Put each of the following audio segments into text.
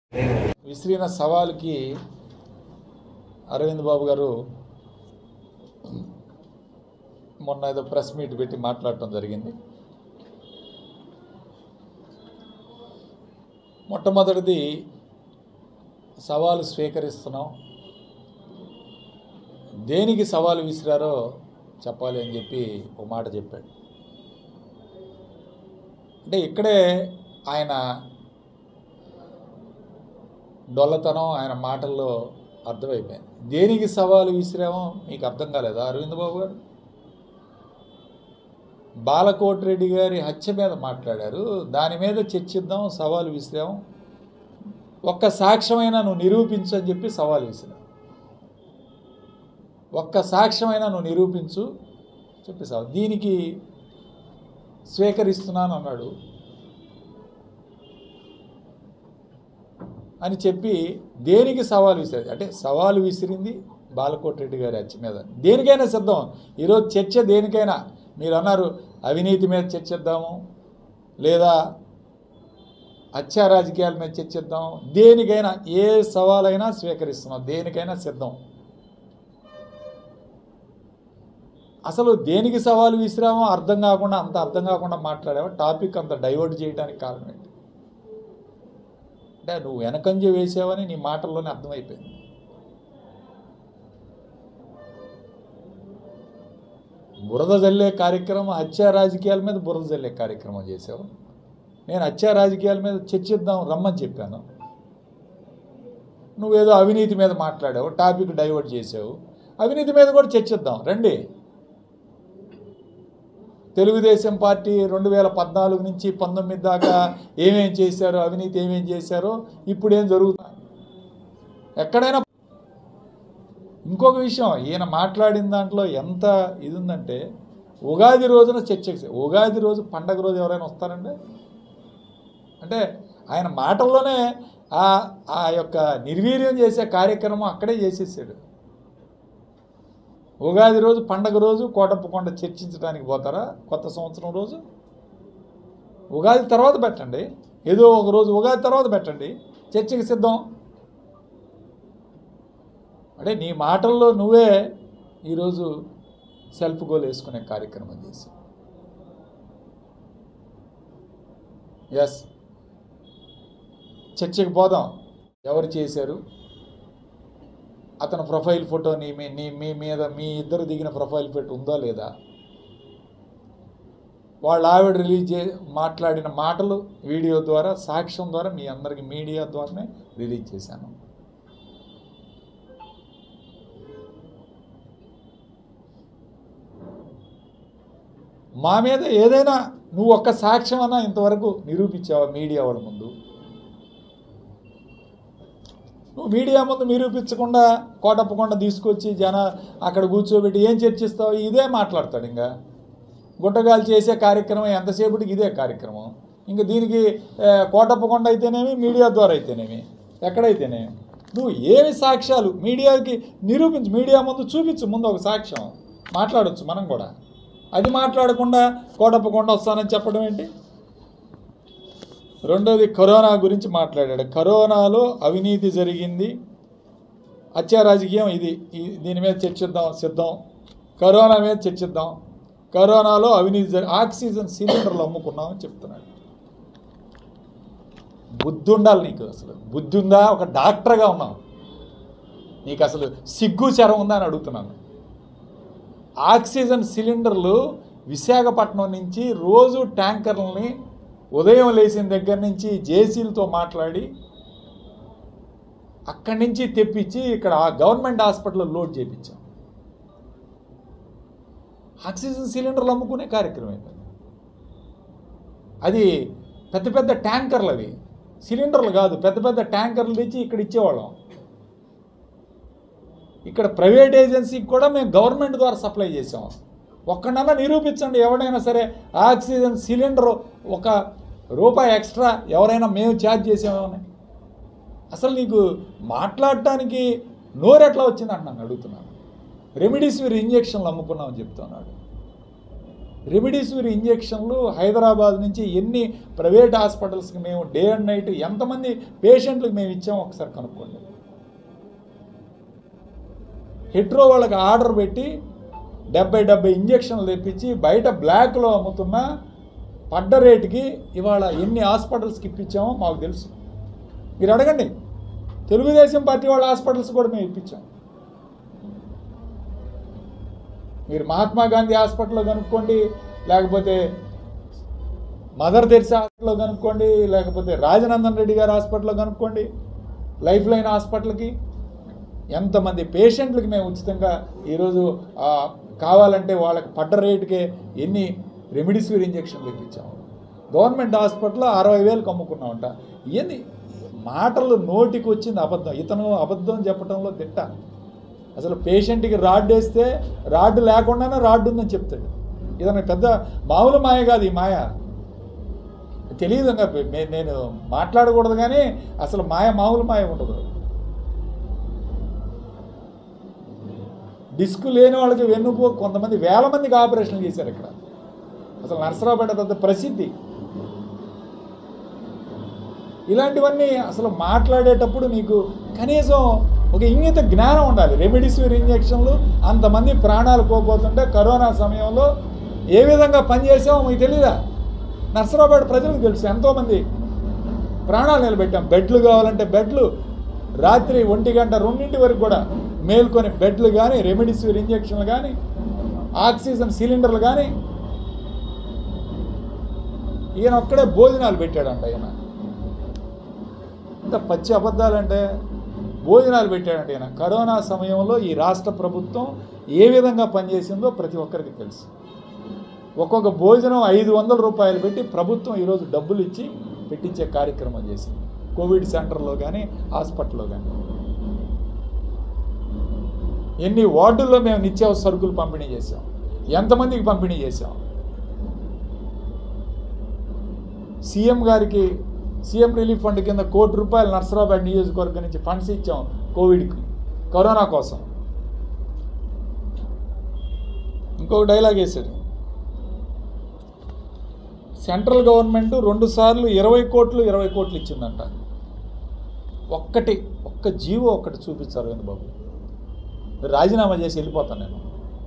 విసిరిన సవాలుకి అరవింద్ బాబు గారు మొన్న ఏదో ప్రెస్ మీట్ పెట్టి మాట్లాడటం జరిగింది మొట్టమొదటిది సవాలు స్వీకరిస్తున్నాం దేనికి సవాలు విసిరారో చెప్పాలి అని చెప్పి ఒక మాట చెప్పాడు అంటే ఇక్కడే ఆయన డొల్లతనం ఆయన మాటల్లో అర్థమైపోయింది దేనికి సవాలు విసిరామో మీకు అర్థం కాలేదా అరవింద్ బాబు గారు బాలకోటి రెడ్డి గారి హత్య మీద మాట్లాడారు దాని మీద చర్చిద్దాం సవాలు విసిరాం ఒక్క సాక్ష్యమైనా నువ్వు నిరూపించు అని చెప్పి సవాలు విసిరాం ఒక్క సాక్ష్యమైనా నువ్వు నిరూపించు చెప్పి సవాల్ దీనికి స్వీకరిస్తున్నాను అన్నాడు అని చెప్పి దేనికి సవాలు విసిరేది అంటే సవాలు విసిరింది బాలకోటి రెడ్డి గారి హత్య మీద దేనికైనా సిద్ధం ఈరోజు చర్చ దేనికైనా మీరు అన్నారు అవినీతి మీద చర్చిద్దాము లేదా హత్యా రాజకీయాల మీద చర్చిద్దాం దేనికైనా ఏ సవాలైనా స్వీకరిస్తున్నాం దేనికైనా సిద్ధం అసలు దేనికి సవాలు విసిరామో అర్థం కాకుండా అంత అర్థం కాకుండా మాట్లాడావో టాపిక్ అంత డైవర్ట్ చేయడానికి కారణం ఏంటి అంటే నువ్వు వెనకంజ వేసావని నీ మాటల్లోనే అర్థమైపోయింది బురద జల్లే కార్యక్రమం హత్యా రాజకీయాల మీద బురద జల్లే కార్యక్రమం చేసావు నేను హత్యా రాజకీయాల మీద చర్చిద్దాం రమ్మని చెప్పాను నువ్వేదో అవినీతి మీద మాట్లాడావు టాపిక్ డైవర్ట్ చేసావు అవినీతి మీద కూడా చర్చిద్దాం రండి తెలుగుదేశం పార్టీ రెండు వేల పద్నాలుగు నుంచి పంతొమ్మిది దాకా ఏమేం చేశారో అవినీతి ఏమేం చేశారో ఇప్పుడు ఏం జరుగుతుంది ఎక్కడైనా ఇంకొక విషయం ఈయన మాట్లాడిన దాంట్లో ఎంత ఇది ఉందంటే ఉగాది రోజున చర్చకి ఉగాది రోజు పండగ రోజు ఎవరైనా వస్తారండి అంటే ఆయన మాటల్లోనే ఆ ఆ యొక్క నిర్వీర్యం చేసే కార్యక్రమం అక్కడే చేసేసాడు ఉగాది రోజు పండగ రోజు కోటప్పకొండ చర్చించడానికి పోతారా కొత్త సంవత్సరం రోజు ఉగాది తర్వాత పెట్టండి ఏదో ఒక రోజు ఉగాది తర్వాత పెట్టండి చర్చకి సిద్ధం అంటే నీ మాటల్లో నువ్వే ఈరోజు సెల్ఫ్ గోల్ వేసుకునే కార్యక్రమం చేసి ఎస్ చర్చకి పోదాం ఎవరు చేశారు అతని ప్రొఫైల్ ఫోటో నీ మీ నీ మీ మీద మీ ఇద్దరు దిగిన ప్రొఫైల్ ఫోటో ఉందా లేదా వాళ్ళ ఆవిడ రిలీజ్ చే మాట్లాడిన మాటలు వీడియో ద్వారా సాక్ష్యం ద్వారా మీ అందరికి మీడియా ద్వారానే రిలీజ్ చేశాను మా మీద ఏదైనా నువ్వు ఒక్క సాక్ష్యం అన్నా ఇంతవరకు నిరూపించావా మీడియా వాళ్ళ ముందు నువ్వు మీడియా ముందు నిరూపించకుండా కోటప్పకుండా తీసుకొచ్చి జన అక్కడ కూర్చోబెట్టి ఏం చర్చిస్తావు ఇదే మాట్లాడతాడు ఇంకా గుట్టగాలు చేసే కార్యక్రమం ఎంతసేపటికి ఇదే కార్యక్రమం ఇంకా దీనికి ఆ, కోటప్పకొండ అయితేనేమి మీడియా ద్వారా అయితేనేమి ఎక్కడైతేనేమి నువ్వు ఏమి సాక్ష్యాలు మీడియాకి నిరూపించు మీడియా ముందు చూపించు ముందు ఒక సాక్ష్యం మాట్లాడొచ్చు మనం కూడా అది మాట్లాడకుండా కోటప్పకొండ వస్తానని చెప్పడం ఏంటి రెండోది కరోనా గురించి మాట్లాడాడు కరోనాలో అవినీతి జరిగింది హత్యా రాజకీయం ఇది ఈ- దీని మీద చర్చిద్దాం సిద్ధం కరోనా మీద చర్చిద్దాం కరోనాలో అవినీతి జరి ఆక్సిజన్ సిలిండర్లు అమ్ముకున్నామని చెప్తున్నాడు బుద్ధి ఉండాలి నీకు అసలు బుద్ధి ఉందా ఒక డాక్టర్గా ఉన్నావు నీకు అసలు సిగ్గు చెరం ఉందా అని అడుగుతున్నాను ఆక్సిజన్ సిలిండర్లు విశాఖపట్నం నుంచి రోజు ట్యాంకర్లని ఉదయం లేచిన దగ్గర నుంచి జేసీలతో మాట్లాడి అక్కడి నుంచి తెప్పించి ఇక్కడ ఆ గవర్నమెంట్ హాస్పిటల్లో లోడ్ చేయించాం ఆక్సిజన్ సిలిండర్లు అమ్ముకునే కార్యక్రమం అయిపోయింది అది పెద్ద పెద్ద ట్యాంకర్లు అవి సిలిండర్లు కాదు పెద్ద పెద్ద ట్యాంకర్లు తెచ్చి ఇక్కడ ఇచ్చేవాళ్ళం ఇక్కడ ప్రైవేట్ ఏజెన్సీకి కూడా మేము గవర్నమెంట్ ద్వారా సప్లై చేసాం ఒక్కడన్నా నిరూపించండి ఎవడైనా సరే ఆక్సిజన్ సిలిండర్ ఒక రూపాయి ఎక్స్ట్రా ఎవరైనా మేము ఛార్జ్ చేసామని అసలు నీకు మాట్లాడటానికి నోరు ఎట్లా వచ్చింది అంటున్నాను అడుగుతున్నాను రెమిడీసివిర్ ఇంజక్షన్లు అమ్ముకున్నామని చెప్తున్నాడు రెమిడీసివిర్ ఇంజెక్షన్లు హైదరాబాద్ నుంచి ఎన్ని ప్రైవేట్ హాస్పిటల్స్కి మేము డే అండ్ నైట్ ఎంతమంది పేషెంట్లకు మేము ఇచ్చామో ఒకసారి కనుక్కోండి హెట్రో వాళ్ళకి ఆర్డర్ పెట్టి డెబ్బై డెబ్బై ఇంజక్షన్లు తెప్పించి బయట బ్లాక్లో అమ్ముతున్న పడ్డ రేటుకి ఇవాళ ఎన్ని హాస్పిటల్స్కి ఇప్పించామో మాకు తెలుసు మీరు అడగండి తెలుగుదేశం పార్టీ వాళ్ళ హాస్పిటల్స్ కూడా మేము ఇప్పించాం మీరు మహాత్మా గాంధీ హాస్పిటల్లో కనుక్కోండి లేకపోతే మదర్ తెరిసా హాస్పిటల్లో కనుక్కోండి లేకపోతే రాజనందన్ రెడ్డి గారి హాస్పిటల్లో కనుక్కోండి లైఫ్ లైన్ హాస్పిటల్కి ఎంతమంది పేషెంట్లకి మేము ఉచితంగా ఈరోజు ఆ, కావాలంటే వాళ్ళకి పడ్డ రేటుకే ఎన్ని రెమిడిసివిర్ ఇంజక్షన్లు ఇప్పించాము గవర్నమెంట్ హాస్పిటల్లో అరవై వేలకు అమ్ముకున్నామంట ఇవన్నీ మాటలు నోటికి వచ్చింది అబద్ధం ఇతను అబద్ధం చెప్పడంలో దిట్ట అసలు పేషెంట్కి రాడ్ వేస్తే రాడ్ లేకుండానే రాడ్ ఉందని చెప్తాడు ఇతను పెద్ద మామూలు మాయ కాదు ఈ మాయ తెలియదు ఇంకా మే- నేను మాట్లాడకూడదు కానీ అసలు మాయ మామూలు మాయ ఉండదు డిస్క్ లేని వాళ్ళకి వెన్నుపో కొంతమంది వేల మందికి ఆపరేషన్ చేశారు ఇక్కడ అసలు నరసరావుపేట పెద్ద ప్రసిద్ధి ఇలాంటివన్నీ అసలు మాట్లాడేటప్పుడు మీకు కనీసం ఒక ఇంగిత జ్ఞానం ఉండాలి రెమిడిసివిర్ ఇంజక్షన్లు అంతమంది ప్రాణాలు కోల్పోతుంటే కరోనా సమయంలో ఏ విధంగా పనిచేసామో మీకు తెలీదా నర్సరావుపేట ప్రజలకు తెలుసు ఎంతోమంది ప్రాణాలు నిలబెట్టాం బెడ్లు కావాలంటే బెడ్లు రాత్రి ఒంటి గంట రెండింటి వరకు కూడా మేల్కొని బెడ్లు కానీ రెమిడిసివిర్ ఇంజక్షన్లు కానీ ఆక్సిజన్ సిలిండర్లు కానీ ఈయన ఒక్కడే భోజనాలు పెట్టాడంట ఈయన ఇంత పచ్చి అబద్ధాలంటే భోజనాలు పెట్టాడంట ఈయన కరోనా సమయంలో ఈ రాష్ట్ర ప్రభుత్వం ఏ విధంగా పనిచేసిందో ప్రతి ఒక్కరికి తెలుసు ఒక్కొక్క భోజనం ఐదు వందల రూపాయలు పెట్టి ప్రభుత్వం ఈరోజు డబ్బులు ఇచ్చి పెట్టించే కార్యక్రమం చేసింది కోవిడ్ సెంటర్లో కానీ హాస్పిటల్లో కానీ ఎన్ని వార్డుల్లో మేము నిత్యావసర సరుకులు పంపిణీ చేసాం ఎంతమందికి పంపిణీ చేసాం సీఎం గారికి సీఎం రిలీఫ్ ఫండ్ కింద కోటి రూపాయలు నర్సరాబాద్ నియోజకవర్గం నుంచి ఫండ్స్ ఇచ్చాం కోవిడ్కి కరోనా కోసం ఇంకొక డైలాగ్ వేశాడు సెంట్రల్ గవర్నమెంట్ రెండు సార్లు ఇరవై కోట్లు ఇరవై కోట్లు ఇచ్చిందంట ఒక్కటి ఒక్క జీవో ఒక్కటి చూపించారు అరవింద్ బాబు రాజీనామా చేసి వెళ్ళిపోతాను నేను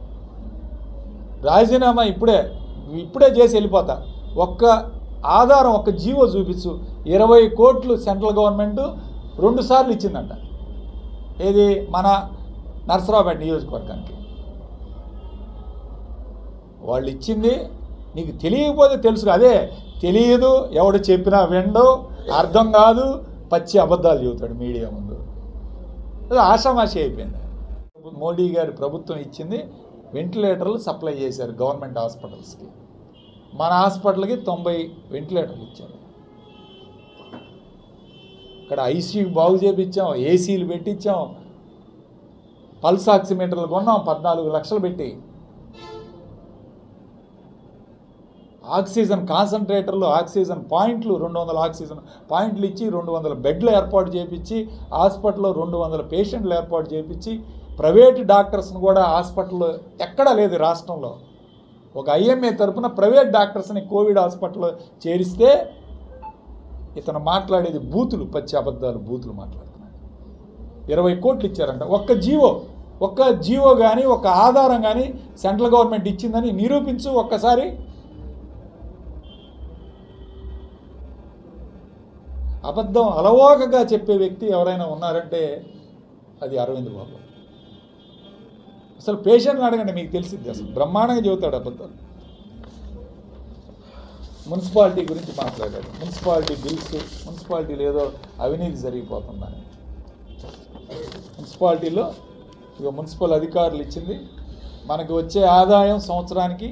రాజీనామా ఇప్పుడే ఇప్పుడే చేసి వెళ్ళిపోతా ఒక్క ఆధారం ఒక్క జీవో చూపించు ఇరవై కోట్లు సెంట్రల్ గవర్నమెంట్ రెండు సార్లు ఇచ్చిందంట ఏది మన నర్సరావుపేట నియోజకవర్గానికి వాళ్ళు ఇచ్చింది నీకు తెలియకపోతే తెలుసు అదే తెలియదు ఎవడు చెప్పినా విండు అర్థం కాదు పచ్చి అబద్ధాలు చెబుతాడు మీడియా ముందు అది ఆషామాషి అయిపోయింది మోడీ గారి ప్రభుత్వం ఇచ్చింది వెంటిలేటర్లు సప్లై చేశారు గవర్నమెంట్ హాస్పిటల్స్కి మన హాస్పిటల్కి తొంభై వెంటిలేటర్లు ఇచ్చారు ఇక్కడ ఐసీయూ బాగు చేపించాం ఏసీలు పెట్టించాం పల్స్ ఆక్సిమీటర్లు కొన్నాం పద్నాలుగు లక్షలు పెట్టి ఆక్సిజన్ కాన్సన్ట్రేటర్లు ఆక్సిజన్ పాయింట్లు రెండు వందల ఆక్సిజన్ పాయింట్లు ఇచ్చి రెండు వందల బెడ్లు ఏర్పాటు చేపించి హాస్పిటల్లో రెండు వందల పేషెంట్లు ఏర్పాటు చేపించి ప్రైవేట్ డాక్టర్స్ని కూడా హాస్పిటల్లో ఎక్కడా లేదు ఈ రాష్ట్రంలో ఒక ఐఎంఏ తరపున ప్రైవేట్ డాక్టర్స్ని కోవిడ్ హాస్పిటల్లో చేరిస్తే ఇతను మాట్లాడేది బూతులు పచ్చి అబద్ధాలు బూతులు మాట్లాడుతున్నాడు ఇరవై కోట్లు ఇచ్చారంట ఒక్క జీవో ఒక్క జీవో కానీ ఒక ఆధారం కానీ సెంట్రల్ గవర్నమెంట్ ఇచ్చిందని నిరూపించు ఒక్కసారి అబద్ధం అలవోకగా చెప్పే వ్యక్తి ఎవరైనా ఉన్నారంటే అది అరవింద్ బాబు అసలు పేషెంట్ని అడగండి మీకు తెలిసిద్ది అసలు బ్రహ్మాండంగా చెబుతాడు అబద్ధాలు మున్సిపాలిటీ గురించి మాట్లాడాడు మున్సిపాలిటీ బిల్స్ మున్సిపాలిటీలో ఏదో అవినీతి జరిగిపోతుందని మున్సిపాలిటీలో ఇక మున్సిపల్ అధికారులు ఇచ్చింది మనకి వచ్చే ఆదాయం సంవత్సరానికి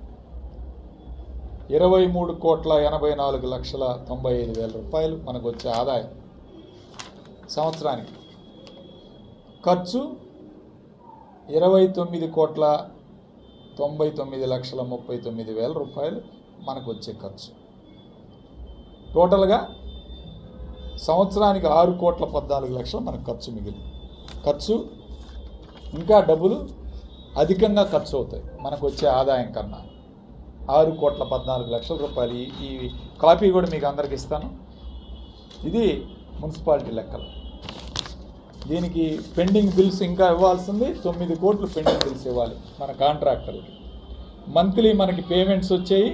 ఇరవై మూడు కోట్ల ఎనభై నాలుగు లక్షల తొంభై ఐదు వేల రూపాయలు మనకు వచ్చే ఆదాయం సంవత్సరానికి ఖర్చు ఇరవై తొమ్మిది కోట్ల తొంభై తొమ్మిది లక్షల ముప్పై తొమ్మిది వేల రూపాయలు మనకు వచ్చే ఖర్చు టోటల్గా సంవత్సరానికి ఆరు కోట్ల పద్నాలుగు లక్షలు మనకు ఖర్చు మిగిలి ఖర్చు ఇంకా డబ్బులు అధికంగా ఖర్చు అవుతాయి మనకు వచ్చే ఆదాయం కన్నా ఆరు కోట్ల పద్నాలుగు లక్షల రూపాయలు ఈ- ఈ కాపీ కూడా మీకు అందరికి ఇస్తాను ఇది మున్సిపాలిటీ లెక్కలు దీనికి పెండింగ్ బిల్స్ ఇంకా ఇవ్వాల్సింది తొమ్మిది కోట్లు పెండింగ్ బిల్స్ ఇవ్వాలి మన కాంట్రాక్టర్కి మంత్లీ మనకి పేమెంట్స్ వచ్చాయి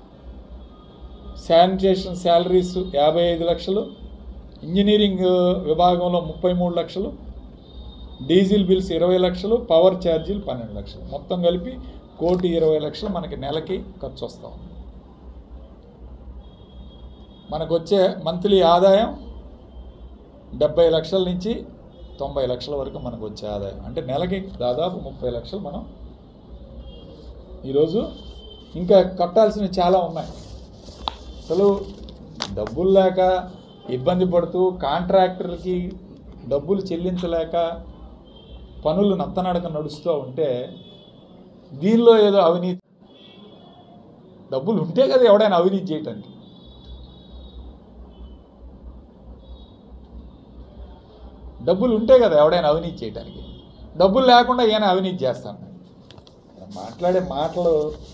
శానిటేషన్ శాలరీస్ యాభై ఐదు లక్షలు ఇంజనీరింగ్ విభాగంలో ముప్పై మూడు లక్షలు డీజిల్ బిల్స్ ఇరవై లక్షలు పవర్ ఛార్జీలు పన్నెండు లక్షలు మొత్తం కలిపి కోటి ఇరవై లక్షలు మనకి నెలకి ఖర్చు వస్తాం మనకు వచ్చే మంత్లీ ఆదాయం డెబ్బై లక్షల నుంచి తొంభై లక్షల వరకు మనకు వచ్చే ఆదాయం అంటే నెలకి దాదాపు ముప్పై లక్షలు మనం ఈరోజు ఇంకా కట్టాల్సినవి చాలా ఉన్నాయి అసలు డబ్బులు లేక ఇబ్బంది పడుతూ కాంట్రాక్టర్లకి డబ్బులు చెల్లించలేక పనులు నత్తనడక నడుస్తూ ఉంటే దీనిలో ఏదో అవినీతి డబ్బులు ఉంటే కదా ఎవడైనా అవినీతి చేయటానికి డబ్బులు ఉంటే కదా ఎవడైనా అవినీతి చేయటానికి డబ్బులు లేకుండా ఈయన అవినీతి చేస్తాను మాట్లాడే మాటలు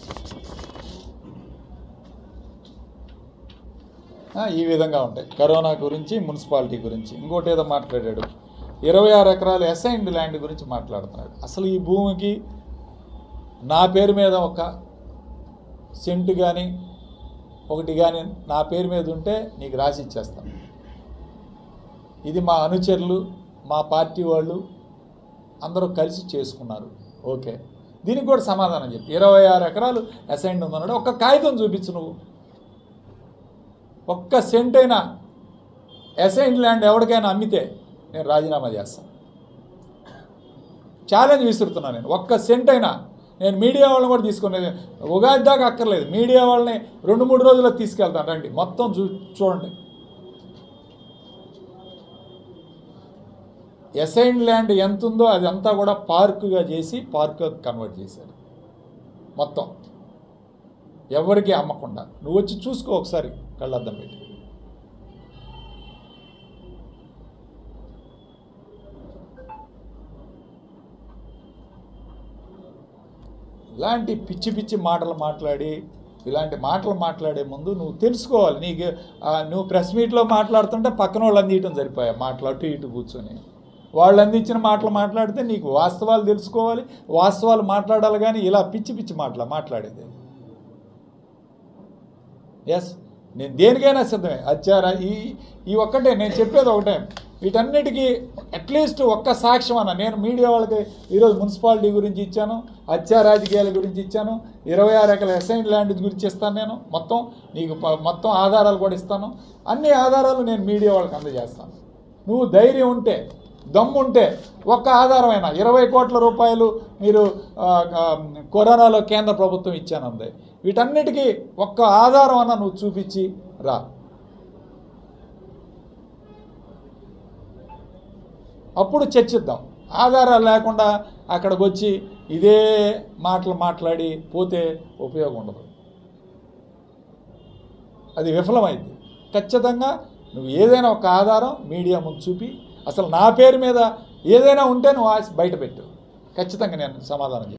ఆ, ఈ విధంగా ఉంటాయి కరోనా గురించి మున్సిపాలిటీ గురించి ఇంకోటి ఏదో మాట్లాడాడు ఇరవై ఆరు ఎకరాలు అసైన్డ్ ల్యాండ్ గురించి మాట్లాడుతున్నాడు అసలు ఈ భూమికి నా పేరు మీద ఒక సెంటు కానీ ఒకటి కానీ నా పేరు మీద ఉంటే నీకు రాసి ఇచ్చేస్తాను ఇది మా అనుచరులు మా పార్టీ వాళ్ళు అందరూ కలిసి చేసుకున్నారు ఓకే దీనికి కూడా సమాధానం చెప్పి ఇరవై ఆరు ఎకరాలు అసైన్డ్ ఉందన్నాడు ఒక్క కాగితం చూపించు నువ్వు ఒక్క సెంట్ అయినా అసైన్ ల్యాండ్ ఎవరికైనా అమ్మితే నేను రాజీనామా చేస్తాను ఛాలెంజ్ విసురుతున్నాను నేను ఒక్క సెంట్ అయినా నేను మీడియా వాళ్ళని కూడా తీసుకునేది ఉగాది దాకా అక్కర్లేదు మీడియా వాళ్ళని రెండు మూడు రోజుల్లో తీసుకెళ్తాను రండి మొత్తం చూ చూడండి అసైన్ ల్యాండ్ ఎంత ఉందో అది అంతా కూడా పార్కుగా చేసి పార్క్ కన్వర్ట్ చేశారు మొత్తం ఎవరికి అమ్మకుండా నువ్వు వచ్చి చూసుకో ఒకసారి కళ్ళద్దం పెట్టి ఇలాంటి పిచ్చి పిచ్చి మాటలు మాట్లాడి ఇలాంటి మాటలు మాట్లాడే ముందు నువ్వు తెలుసుకోవాలి నీకు ఆ, నువ్వు ప్రెస్ మీట్లో మాట్లాడుతుంటే పక్కన వాళ్ళు అందించడం సరిపోయా మాటలు అటు ఇటు కూర్చొని వాళ్ళు అందించిన మాటలు మాట్లాడితే నీకు వాస్తవాలు తెలుసుకోవాలి వాస్తవాలు మాట్లాడాలి కానీ ఇలా పిచ్చి పిచ్చి మాటలు మాట్లాడేది ఎస్ నేను దేనికైనా సిద్ధమే అత్యారా ఈ ఈ ఒక్కటే నేను చెప్పేది ఒకటే వీటన్నిటికీ అట్లీస్ట్ ఒక్క సాక్ష్యం అన్న నేను మీడియా వాళ్ళకి ఈరోజు మున్సిపాలిటీ గురించి ఇచ్చాను హత్యా రాజకీయాల గురించి ఇచ్చాను ఇరవై ఆరు ఎకరాల అసైన్ ల్యాండ్ గురించి ఇస్తాను నేను మొత్తం నీకు ప- మొత్తం ఆధారాలు కూడా ఇస్తాను అన్ని ఆధారాలు నేను మీడియా వాళ్ళకి అందజేస్తాను నువ్వు ధైర్యం ఉంటే దమ్ము ఉంటే ఒక్క ఆధారమైన ఇరవై కోట్ల రూపాయలు మీరు ఆ, ఆ, కరోనాలో కేంద్ర ప్రభుత్వం ఇచ్చానంది వీటన్నిటికీ ఒక్క ఆధారం అన్న నువ్వు చూపించి రా అప్పుడు చర్చిద్దాం ఆధారాలు లేకుండా అక్కడికి వచ్చి ఇదే మాటలు మాట్లాడి పోతే ఉపయోగం ఉండదు అది విఫలమైంది ఖచ్చితంగా నువ్వు ఏదైనా ఒక ఆధారం మీడియా ముందు చూపి అసలు నా పేరు మీద ఏదైనా ఉంటే నువ్వు ఆ- బయట పెట్టు ఖచ్చితంగా నేను సమాధానం చెప్తాను